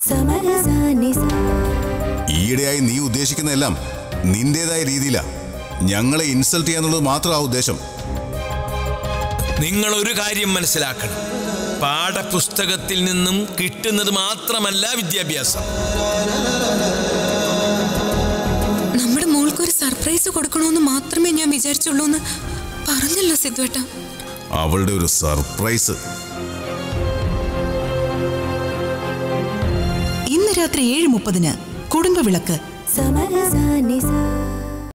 ഈയിടെയായി നീ ഉദ്ദേശിക്കുന്നതെല്ലാം നിന്റേതായ രീതിയിലാ ഞങ്ങളെ ഇൻസൾട്ട് ചെയ്യാന്നുള്ളത് മാത്രം ആ ഉദ്ദേശം നിങ്ങൾ ഒരു കാര്യം മനസ്സിലാക്കണം പാഠപുസ്തകത്തിൽ നിന്നും കിട്ടുന്നത് മാത്രമല്ല വിദ്യാഭ്യാസം നമ്മുടെ മോൾക്കൊരു സർപ്രൈസ് കൊടുക്കണമെന്ന് മാത്രമേ ഞാൻ വിചാരിച്ചുള്ളൂ എന്ന് പറഞ്ഞല്ലോ സിദ്ധുവേട്ട അവളുടെ ഒരു സർപ്രൈസ് ഇന്ന് രാത്രി ഏഴ് മുപ്പതിന് കുടുംബവിളക്ക് സമരസ നിസ